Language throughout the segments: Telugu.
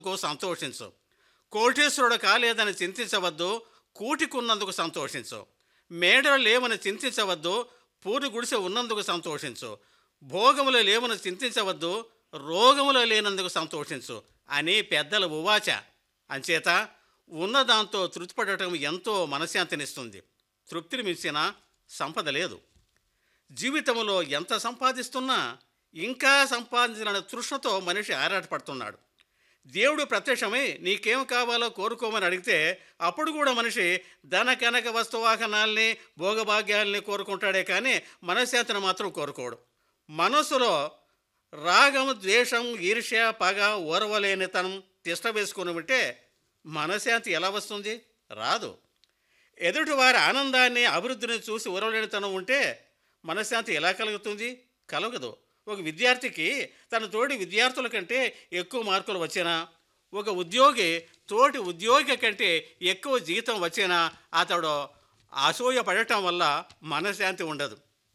కో సంతోషించు కోటేశ్వరుడు కాలేదని చింతించవద్దు కూటికున్నందుకు సంతోషించు మేడలు లేవని చింతించవద్దు పూరి గుడిసె ఉన్నందుకు సంతోషించు భోగములు లేవని చింతించవద్దు రోగములు లేనందుకు సంతోషించు అని పెద్దల ఉవాచ అంచేత ఉన్నదాంతో తృప్తిపడటం ఎంతో మనశ్శాంతినిస్తుంది తృప్తిని మించిన సంపద లేదు జీవితంలో ఎంత సంపాదిస్తున్నా ఇంకా సంపాదించాలనే తృష్ణతో మనిషి ఆరాటపడుతున్నాడు దేవుడు ప్రత్యక్షమై నీకేం కావాలో కోరుకోమని అడిగితే అప్పుడు కూడా మనిషి ధన కనక వస్తువాహనాల్ని భోగభాగ్యాల్ని కోరుకుంటాడే కానీ మనశ్శాంతిని మాత్రం కోరుకోడు మనస్సులో రాగం ద్వేషం ఈర్ష్య పగ ఓర్వలేనితనం తిష్ట వేసుకుని ఉంటే మనశ్శాంతి ఎలా వస్తుంది రాదు ఎదుటివారి ఆనందాన్ని అభివృద్ధిని చూసి ఉరవలేనితనం ఉంటే మనశ్శాంతి ఎలా కలుగుతుంది కలగదు ఒక విద్యార్థికి తన తోటి విద్యార్థుల కంటే ఎక్కువ మార్కులు వచ్చినా ఒక ఉద్యోగి తోటి ఉద్యోగి కంటే ఎక్కువ జీతం వచ్చినా అతడు అసూయ పడటం వల్ల మనశ్శాంతి ఉండదు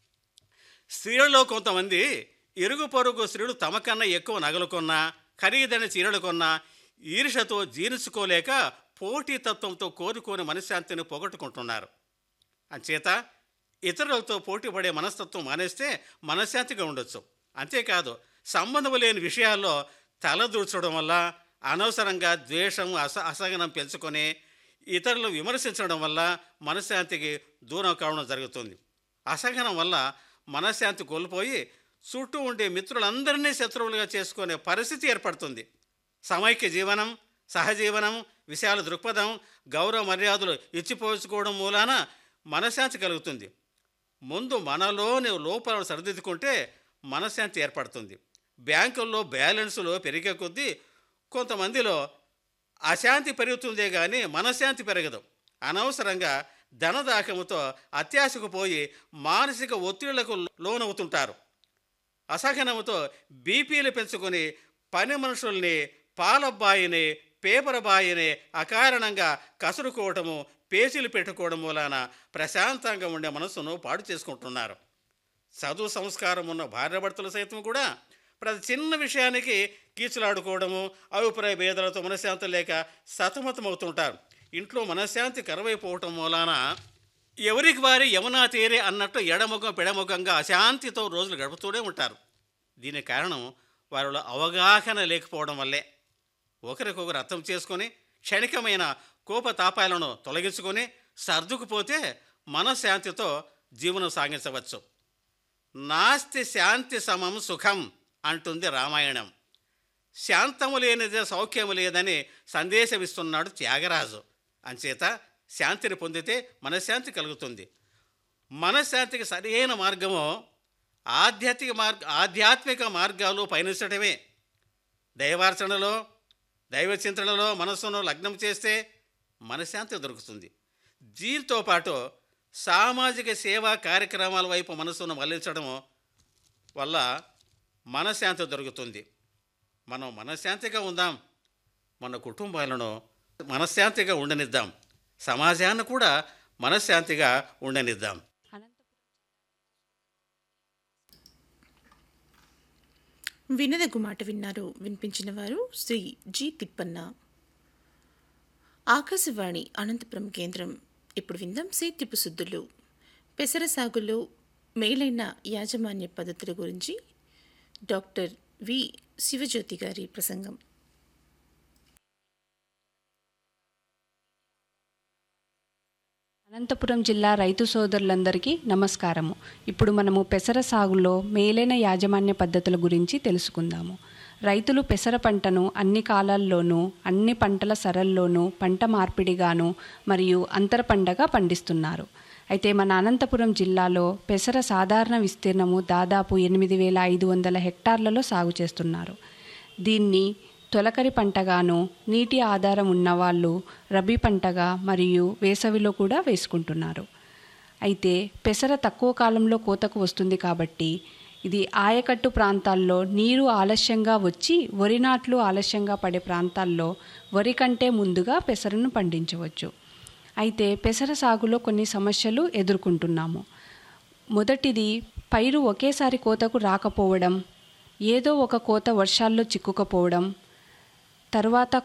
స్త్రీలలో కొంతమంది ఇరుగు పొరుగు స్త్రీలు తమకన్నా ఎక్కువ నగలు కొన్నా ఖరీదైన చీరలు కొన్నా ఈర్షతో జీర్ణించుకోలేక పోటీతత్వంతో కోరుకోని మనశ్శాంతిని పోగొట్టుకుంటున్నారు అంచేత ఇతరులతో పోటీ పడే మనస్తత్వం మానేస్తే మనశ్శాంతిగా ఉండొచ్చు అంతేకాదు సంబంధం లేని విషయాల్లో తలదూర్చడం వల్ల అనవసరంగా ద్వేషం అస అసహనం పెంచుకొని ఇతరులను విమర్శించడం వల్ల మనశ్శాంతికి దూరం కావడం జరుగుతుంది అసహనం వల్ల మనశ్శాంతి కోల్పోయి చుట్టూ ఉండే మిత్రులందరినీ శత్రువులుగా చేసుకునే పరిస్థితి ఏర్పడుతుంది సమైక్య జీవనం సహజీవనం విశాల దృక్పథం గౌరవ మర్యాదలు ఇచ్చిపోసుకోవడం మూలాన మనశ్శాంతి కలుగుతుంది ముందు మనలోని లోపాలను సరిదిద్దుకుంటే మనశ్శాంతి ఏర్పడుతుంది బ్యాంకుల్లో బ్యాలెన్సులు పెరిగే కొద్దీ కొంతమందిలో అశాంతి పెరుగుతుందే కానీ మనశ్శాంతి పెరగదు అనవసరంగా ధనదాహముతో అత్యాశకు పోయి మానసిక ఒత్తిళ్లకు లోనవుతుంటారు అసహనముతో బీపీలు పెంచుకొని పని మనుషుల్ని పాలబ్బాయిని పేపర్ బాయిని అకారణంగా కసురుకోవటము పేచీలు పెట్టుకోవడం మూలాన ప్రశాంతంగా ఉండే మనసును పాడు చేసుకుంటున్నారు చదువు సంస్కారం ఉన్న భార్యాభర్తలు సైతం కూడా ప్రతి చిన్న విషయానికి కీచులాడుకోవడము అభిప్రాయ భేదాలతో మనశ్శాంతి లేక సతమతమవుతుంటారు ఇంట్లో మనశ్శాంతి కరువైపోవటం మూలాన ఎవరికి వారి యమునా తీరే అన్నట్టు ఎడముఖం పెడముఖంగా అశాంతితో రోజులు గడుపుతూనే ఉంటారు దీనికి కారణం వారిలో అవగాహన లేకపోవడం వల్లే ఒకరికొకరు అర్థం చేసుకొని క్షణికమైన కోపతాపాలను తొలగించుకొని సర్దుకుపోతే మనశ్శాంతితో జీవనం సాగించవచ్చు నాస్తి శాంతి సమం సుఖం అంటుంది రామాయణం శాంతము లేనిదే సౌఖ్యము లేదని సందేశమిస్తున్నాడు త్యాగరాజు అంచేత శాంతిని పొందితే మనశ్శాంతి కలుగుతుంది మనశ్శాంతికి సరైన మార్గము ఆధ్యాత్మిక మార్గ ఆధ్యాత్మిక మార్గాలు పయనించడమే దైవార్చనలో దైవ చింతనలో మనస్సును లగ్నం చేస్తే మనశ్శాంతి దొరుకుతుంది దీంతో పాటు సామాజిక సేవా కార్యక్రమాల వైపు మనస్సును మళ్లించడం వల్ల మనశ్శాంతి దొరుకుతుంది మనం మనశ్శాంతిగా ఉందాం మన కుటుంబాలను మనశ్శాంతిగా ఉండనిద్దాం సమాజాన్ని కూడా మనశ్శాంతిగా ఉండనిద్దాం వినదగు మాట విన్నారు వినిపించిన వారు శ్రీ జి తిప్పన్న ఆకాశవాణి అనంతపురం కేంద్రం ఇప్పుడు విందాం సేత్యపు శుద్ధులు పెసర సాగులో మేలైన యాజమాన్య పద్ధతుల గురించి డాక్టర్ వి శివజ్యోతి గారి ప్రసంగం అనంతపురం జిల్లా రైతు సోదరులందరికీ నమస్కారము ఇప్పుడు మనము పెసర సాగులో మేలైన యాజమాన్య పద్ధతుల గురించి తెలుసుకుందాము రైతులు పెసర పంటను అన్ని కాలాల్లోనూ అన్ని పంటల సరల్లోనూ పంట మార్పిడిగాను మరియు అంతర పంటగా పండిస్తున్నారు అయితే మన అనంతపురం జిల్లాలో పెసర సాధారణ విస్తీర్ణము దాదాపు ఎనిమిది వేల ఐదు వందల హెక్టార్లలో సాగు చేస్తున్నారు దీన్ని తొలకరి పంటగాను నీటి ఆధారం ఉన్నవాళ్ళు రబీ పంటగా మరియు వేసవిలో కూడా వేసుకుంటున్నారు అయితే పెసర తక్కువ కాలంలో కోతకు వస్తుంది కాబట్టి ఇది ఆయకట్టు ప్రాంతాల్లో నీరు ఆలస్యంగా వచ్చి వరి నాట్లు ఆలస్యంగా పడే ప్రాంతాల్లో వరి కంటే ముందుగా పెసరను పండించవచ్చు అయితే పెసర సాగులో కొన్ని సమస్యలు ఎదుర్కొంటున్నాము మొదటిది పైరు ఒకేసారి కోతకు రాకపోవడం ఏదో ఒక కోత వర్షాల్లో చిక్కుకపోవడం తర్వాత